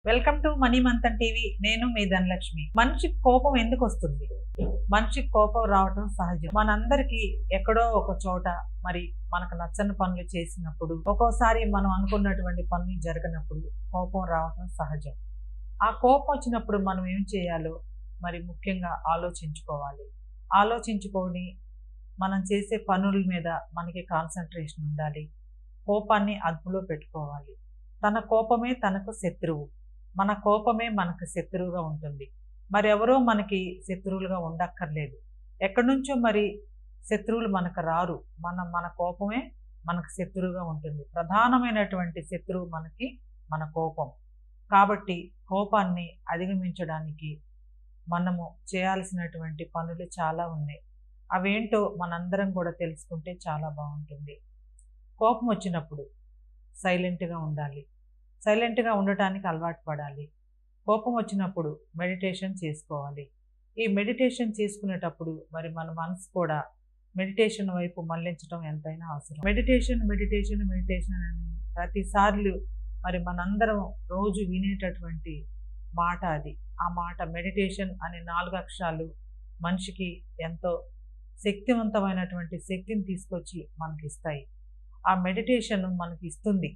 welcome to money Manthan TV నేను మీ ధనలక్ష్మి మనిషికి కోపం ఎందుకు వస్తుంది మనిషికి కోపం రావటం సహజం మనందరికీ ఎక్కడో ఒక చోట మరి మనకు నచ్చని పనులు చేసినప్పుడు ఒక్కోసారి మనం అనుకున్నటువంటి పనులు జరగనప్పుడు కోపం రావటం సహజం ఆ కోపం వచ్చినప్పుడు మనం ఏం చేయాలో మరి ముఖ్యంగా ఆలోచించుకోవాలి ఆలోచించుకొని మనం చేసే పనుల మీద మనకి కాన్సన్ట్రేషన్ ఉండాలి కోపాన్ని అదుపులో పెట్టుకోవాలి తన కోపమే తనకు శత్రువు మన కోపమే మనకు శత్రువుగా ఉంటుంది మరి ఎవరో మనకి శత్రువులుగా ఉండక్కర్లేదు ఎక్కడి నుంచో మరి శత్రువులు మనకు రారు మన మన కోపమే మనకు శత్రువుగా ఉంటుంది ప్రధానమైనటువంటి శత్రువు మనకి మన కోపం కాబట్టి కోపాన్ని అధిగమించడానికి మనము చేయాల్సినటువంటి పనులు చాలా ఉన్నాయి అవేంటో మనందరం కూడా తెలుసుకుంటే చాలా బాగుంటుంది కోపం వచ్చినప్పుడు సైలెంట్గా ఉండాలి సైలెంట్గా ఉండటానికి అలవాటు పడాలి కోపం వచ్చినప్పుడు మెడిటేషన్ చేసుకోవాలి ఈ మెడిటేషన్ చేసుకునేటప్పుడు మరి మన మనసు కూడా మెడిటేషన్ వైపు మళ్లించడం ఎంతైనా అవసరం మెడిటేషన్ మెడిటేషన్ మెడిటేషన్ అని ప్రతిసార్లు మరి మనందరం రోజు వినేటటువంటి మాట అది ఆ మాట మెడిటేషన్ అనే నాలుగు అక్షరాలు మనిషికి ఎంతో శక్తివంతమైనటువంటి శక్తిని తీసుకొచ్చి మనకి ఇస్తాయి ఆ మెడిటేషన్ మనకి ఇస్తుంది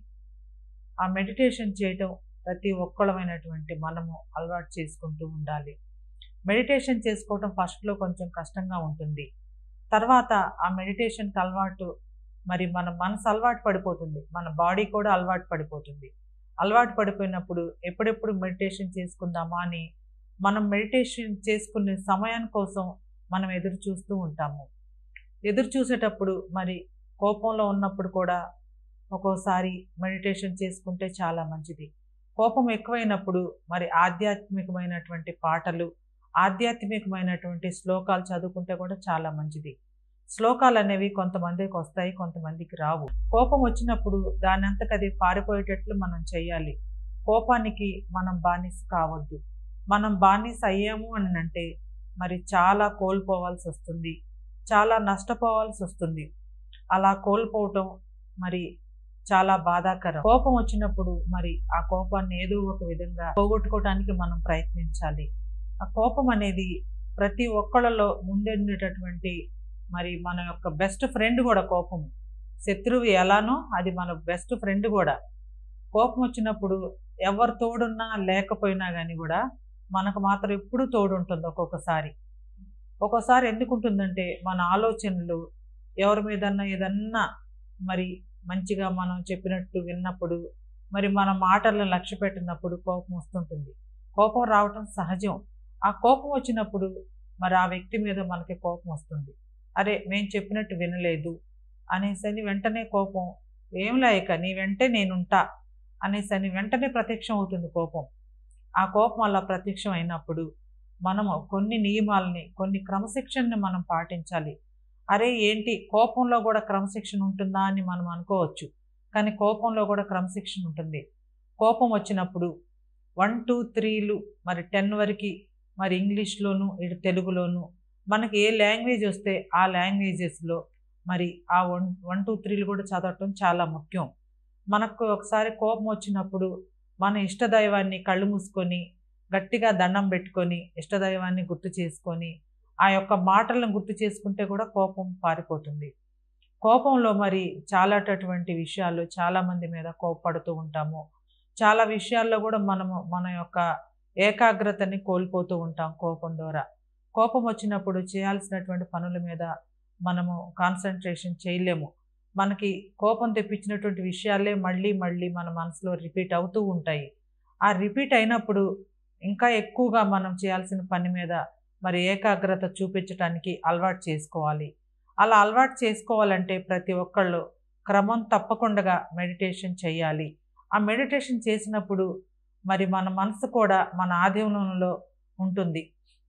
ఆ మెడిటేషన్ చేయటం ప్రతి ఒక్కళ్ళమైనటువంటి మనము అలవాటు చేసుకుంటూ ఉండాలి మెడిటేషన్ చేసుకోవటం ఫస్ట్లో కొంచెం కష్టంగా ఉంటుంది తర్వాత ఆ మెడిటేషన్కి అలవాటు మరి మన మనసు అలవాటు పడిపోతుంది మన బాడీ కూడా అలవాటు పడిపోతుంది అలవాటు పడిపోయినప్పుడు ఎప్పుడెప్పుడు మెడిటేషన్ చేసుకుందామా అని మనం మెడిటేషన్ చేసుకునే సమయం కోసం మనం ఎదురు చూస్తూ ఉంటాము ఎదురు చూసేటప్పుడు మరి కోపంలో ఉన్నప్పుడు కూడా ఒక్కోసారి మెడిటేషన్ చేసుకుంటే చాలా మంచిది కోపం ఎక్కువైనప్పుడు మరి ఆధ్యాత్మికమైనటువంటి పాటలు ఆధ్యాత్మికమైనటువంటి శ్లోకాలు చదువుకుంటే కూడా చాలా మంచిది శ్లోకాలు అనేవి కొంతమందికి వస్తాయి కొంతమందికి రావు కోపం వచ్చినప్పుడు దాని అంతకది పారిపోయేటట్లు మనం చేయాలి కోపానికి మనం బానిస కావద్దు మనం బానిస అయ్యాము అని అంటే మరి చాలా కోల్పోవాల్సి వస్తుంది చాలా నష్టపోవాల్సి వస్తుంది అలా కోల్పోవటం మరి చాలా బాధాకరం కోపం వచ్చినప్పుడు మరి ఆ కోపాన్ని ఏదో ఒక విధంగా పోగొట్టుకోవడానికి మనం ప్రయత్నించాలి ఆ కోపం అనేది ప్రతి ఒక్కళ్ళలో ముందుండేటటువంటి మరి మన యొక్క బెస్ట్ ఫ్రెండ్ కూడా కోపము శత్రువు ఎలానో అది మన బెస్ట్ ఫ్రెండ్ కూడా కోపం వచ్చినప్పుడు ఎవరు తోడున్నా లేకపోయినా కానీ కూడా మనకు మాత్రం ఎప్పుడూ తోడు ఉంటుంది ఒక్కొక్కసారి ఒక్కోసారి ఎందుకు ఉంటుందంటే మన ఆలోచనలు ఎవరి మీదన్నా ఏదన్నా మరి మంచిగా మనం చెప్పినట్టు విన్నప్పుడు మరి మన మాటలను లక్ష్య పెట్టినప్పుడు కోపం వస్తుంటుంది కోపం రావటం సహజం ఆ కోపం వచ్చినప్పుడు మరి ఆ వ్యక్తి మీద మనకి కోపం వస్తుంది అరే మేము చెప్పినట్టు వినలేదు అనేసి అని వెంటనే కోపం ఏం లేక నీ వెంటే నేనుంటా అనేసి అని వెంటనే ప్రత్యక్షం అవుతుంది కోపం ఆ కోపం అలా ప్రత్యక్షం అయినప్పుడు మనము కొన్ని నియమాలని కొన్ని క్రమశిక్షణని మనం పాటించాలి అరే ఏంటి కోపంలో కూడా క్రమశిక్షణ ఉంటుందా అని మనం అనుకోవచ్చు కానీ కోపంలో కూడా క్రమశిక్షణ ఉంటుంది కోపం వచ్చినప్పుడు వన్ టూ త్రీలు మరి టెన్ వరకు మరి ఇంగ్లీష్లోను ఇటు తెలుగులోను మనకి ఏ లాంగ్వేజ్ వస్తే ఆ లాంగ్వేజెస్లో మరి ఆ వన్ వన్ టూ త్రీలు కూడా చదవటం చాలా ముఖ్యం మనకు ఒకసారి కోపం వచ్చినప్పుడు మన ఇష్టదైవాన్ని కళ్ళు మూసుకొని గట్టిగా దండం పెట్టుకొని ఇష్టదైవాన్ని గుర్తు చేసుకొని ఆ యొక్క మాటలను గుర్తు చేసుకుంటే కూడా కోపం పారిపోతుంది కోపంలో మరి చాలాటటువంటి విషయాలు చాలామంది మీద కోపపడుతూ ఉంటాము చాలా విషయాల్లో కూడా మనము మన యొక్క ఏకాగ్రతని కోల్పోతూ ఉంటాం కోపం ద్వారా కోపం వచ్చినప్పుడు చేయాల్సినటువంటి పనుల మీద మనము కాన్సన్ట్రేషన్ చేయలేము మనకి కోపం తెప్పించినటువంటి విషయాలే మళ్ళీ మళ్ళీ మన మనసులో రిపీట్ అవుతూ ఉంటాయి ఆ రిపీట్ అయినప్పుడు ఇంకా ఎక్కువగా మనం చేయాల్సిన పని మీద మరి ఏకాగ్రత చూపించడానికి అలవాటు చేసుకోవాలి అలా అలవాటు చేసుకోవాలంటే ప్రతి ఒక్కళ్ళు క్రమం తప్పకుండా మెడిటేషన్ చేయాలి ఆ మెడిటేషన్ చేసినప్పుడు మరి మన మనసు కూడా మన ఆధీనంలో ఉంటుంది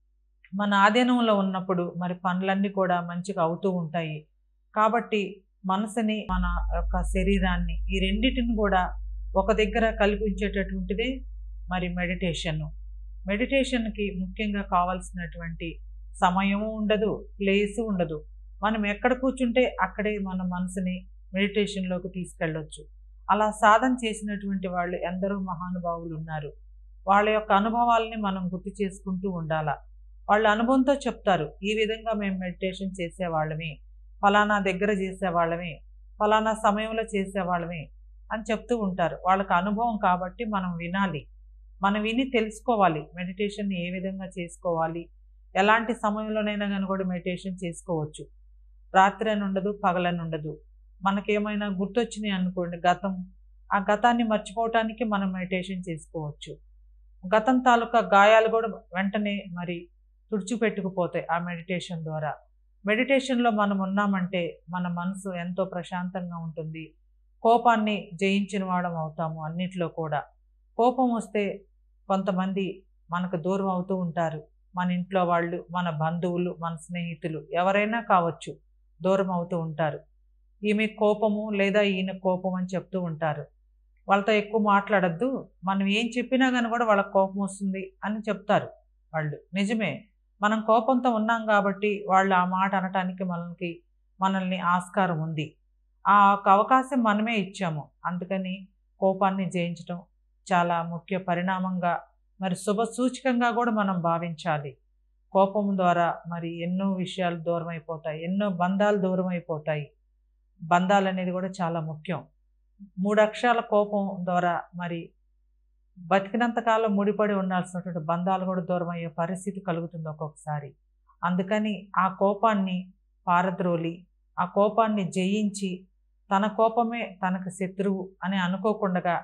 మన ఆధీనంలో ఉన్నప్పుడు మరి పనులన్నీ కూడా మంచిగా అవుతూ ఉంటాయి కాబట్టి మనసుని మన యొక్క శరీరాన్ని ఈ రెండింటిని కూడా ఒక దగ్గర కల్పించేటటువంటిదే మరి మెడిటేషన్ మెడిటేషన్కి ముఖ్యంగా కావాల్సినటువంటి సమయము ఉండదు ప్లేసు ఉండదు మనం ఎక్కడ కూర్చుంటే అక్కడే మన మనసుని మెడిటేషన్లోకి తీసుకెళ్ళొచ్చు అలా సాధన చేసినటువంటి వాళ్ళు ఎందరో మహానుభావులు ఉన్నారు వాళ్ళ యొక్క అనుభవాలని మనం గుర్తు చేసుకుంటూ ఉండాలా వాళ్ళ అనుభవంతో చెప్తారు ఈ విధంగా మేము మెడిటేషన్ చేసేవాళ్ళమే ఫలానా దగ్గర చేసేవాళ్ళమే ఫలానా సమయంలో చేసేవాళ్ళమే అని చెప్తూ ఉంటారు వాళ్ళకి అనుభవం కాబట్టి మనం వినాలి మనం విని తెలుసుకోవాలి మెడిటేషన్ ఏ విధంగా చేసుకోవాలి ఎలాంటి సమయంలోనైనా కానీ కూడా మెడిటేషన్ చేసుకోవచ్చు రాత్రి అని ఉండదు పగలని ఉండదు మనకేమైనా గుర్తొచ్చినాయి అనుకోండి గతం ఆ గతాన్ని మర్చిపోవటానికి మనం మెడిటేషన్ చేసుకోవచ్చు గతం తాలూకా గాయాలు కూడా వెంటనే మరి తుడిచిపెట్టుకుపోతాయి ఆ మెడిటేషన్ ద్వారా మెడిటేషన్లో మనం ఉన్నామంటే మన మనసు ఎంతో ప్రశాంతంగా ఉంటుంది కోపాన్ని జయించిన వాడం అవుతాము అన్నిట్లో కూడా కోపం వస్తే కొంతమంది మనకు దూరం అవుతూ ఉంటారు మన ఇంట్లో వాళ్ళు మన బంధువులు మన స్నేహితులు ఎవరైనా కావచ్చు దూరం అవుతూ ఉంటారు ఈమె కోపము లేదా ఈయన కోపం అని చెప్తూ ఉంటారు వాళ్ళతో ఎక్కువ మాట్లాడద్దు మనం ఏం చెప్పినా కానీ కూడా వాళ్ళకి కోపం వస్తుంది అని చెప్తారు వాళ్ళు నిజమే మనం కోపంతో ఉన్నాం కాబట్టి వాళ్ళు ఆ మాట అనటానికి మనకి మనల్ని ఆస్కారం ఉంది ఆ ఒక అవకాశం మనమే ఇచ్చాము అందుకని కోపాన్ని జయించడం చాలా ముఖ్య పరిణామంగా మరి శుభ సూచకంగా కూడా మనం భావించాలి కోపం ద్వారా మరి ఎన్నో విషయాలు దూరం అయిపోతాయి ఎన్నో బంధాలు దూరం అయిపోతాయి బంధాలు అనేది కూడా చాలా ముఖ్యం మూడు అక్షరాల కోపం ద్వారా మరి బతికినంతకాలం ముడిపడి ఉండాల్సినటువంటి బంధాలు కూడా దూరం అయ్యే పరిస్థితి కలుగుతుంది ఒక్కొక్కసారి అందుకని ఆ కోపాన్ని పారద్రోలి ఆ కోపాన్ని జయించి తన కోపమే తనకు శత్రువు అని అనుకోకుండా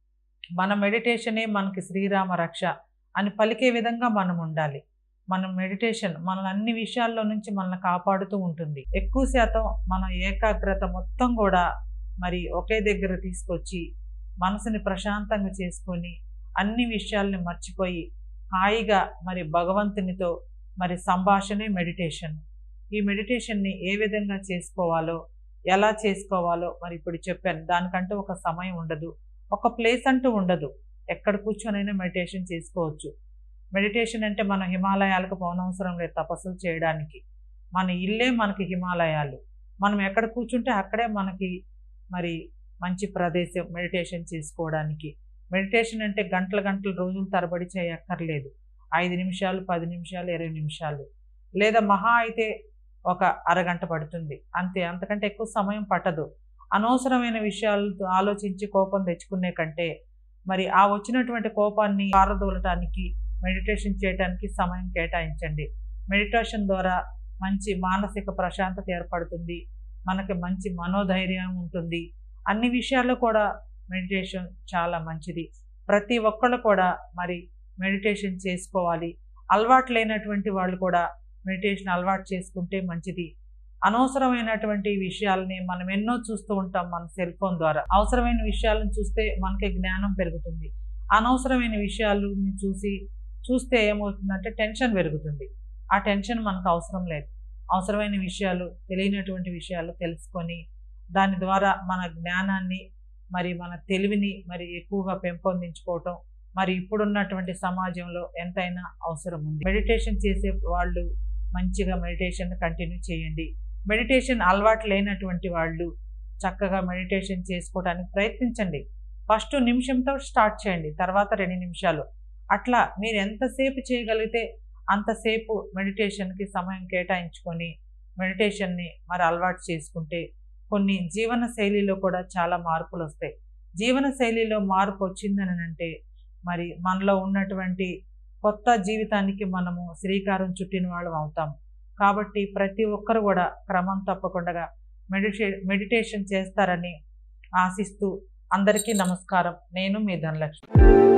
మన మెడిటేషనే మనకి శ్రీరామ రక్ష అని పలికే విధంగా మనం ఉండాలి మన మెడిటేషన్ మన అన్ని విషయాల్లో నుంచి మనల్ని కాపాడుతూ ఉంటుంది ఎక్కువ శాతం మన ఏకాగ్రత మొత్తం కూడా మరి ఒకే దగ్గర తీసుకొచ్చి మనసుని ప్రశాంతంగా చేసుకొని అన్ని విషయాల్ని మర్చిపోయి హాయిగా మరి భగవంతునితో మరి సంభాషణే మెడిటేషన్ ఈ మెడిటేషన్ని ఏ విధంగా చేసుకోవాలో ఎలా చేసుకోవాలో మరి ఇప్పుడు చెప్పాను దానికంటూ ఒక సమయం ఉండదు ఒక ప్లేస్ అంటూ ఉండదు ఎక్కడ కూర్చొనైనా మెడిటేషన్ చేసుకోవచ్చు మెడిటేషన్ అంటే మనం హిమాలయాలకు పోనవసరం లేదు తపస్సులు చేయడానికి మన ఇల్లే మనకి హిమాలయాలు మనం ఎక్కడ కూర్చుంటే అక్కడే మనకి మరి మంచి ప్రదేశం మెడిటేషన్ చేసుకోవడానికి మెడిటేషన్ అంటే గంటల గంటలు రోజులు తరబడి చేయక్కర్లేదు ఐదు నిమిషాలు పది నిమిషాలు ఇరవై నిమిషాలు లేదా మహా అయితే ఒక అరగంట పడుతుంది అంతే అంతకంటే ఎక్కువ సమయం పట్టదు అనవసరమైన విషయాలతో ఆలోచించి కోపం తెచ్చుకునే కంటే మరి ఆ వచ్చినటువంటి కోపాన్ని పారదోలటానికి మెడిటేషన్ చేయడానికి సమయం కేటాయించండి మెడిటేషన్ ద్వారా మంచి మానసిక ప్రశాంతత ఏర్పడుతుంది మనకి మంచి మనోధైర్యం ఉంటుంది అన్ని విషయాల్లో కూడా మెడిటేషన్ చాలా మంచిది ప్రతి ఒక్కళ్ళు కూడా మరి మెడిటేషన్ చేసుకోవాలి అలవాటు లేనటువంటి వాళ్ళు కూడా మెడిటేషన్ అలవాటు చేసుకుంటే మంచిది అనవసరమైనటువంటి విషయాలని మనం ఎన్నో చూస్తూ ఉంటాం మన సెల్ ఫోన్ ద్వారా అవసరమైన విషయాలను చూస్తే మనకి జ్ఞానం పెరుగుతుంది అనవసరమైన విషయాలని చూసి చూస్తే ఏమవుతుందంటే టెన్షన్ పెరుగుతుంది ఆ టెన్షన్ మనకు అవసరం లేదు అవసరమైన విషయాలు తెలియనటువంటి విషయాలు తెలుసుకొని దాని ద్వారా మన జ్ఞానాన్ని మరి మన తెలివిని మరి ఎక్కువగా పెంపొందించుకోవటం మరి ఇప్పుడున్నటువంటి సమాజంలో ఎంతైనా అవసరం ఉంది మెడిటేషన్ చేసే వాళ్ళు మంచిగా మెడిటేషన్ కంటిన్యూ చేయండి మెడిటేషన్ అలవాటు లేనటువంటి వాళ్ళు చక్కగా మెడిటేషన్ చేసుకోవడానికి ప్రయత్నించండి ఫస్ట్ నిమిషంతో స్టార్ట్ చేయండి తర్వాత రెండు నిమిషాలు అట్లా మీరు ఎంతసేపు చేయగలిగితే అంతసేపు మెడిటేషన్కి సమయం కేటాయించుకొని మెడిటేషన్ని మరి అలవాటు చేసుకుంటే కొన్ని జీవన శైలిలో కూడా చాలా మార్పులు వస్తాయి జీవన శైలిలో మార్పు వచ్చిందని అంటే మరి మనలో ఉన్నటువంటి కొత్త జీవితానికి మనము శ్రీకారం చుట్టిన వాళ్ళం అవుతాం కాబట్టి ప్రతి ఒక్కరు కూడా క్రమం తప్పకుండా మెడిటే మెడిటేషన్ చేస్తారని ఆశిస్తూ అందరికీ నమస్కారం నేను మీ ధనలక్ష్మి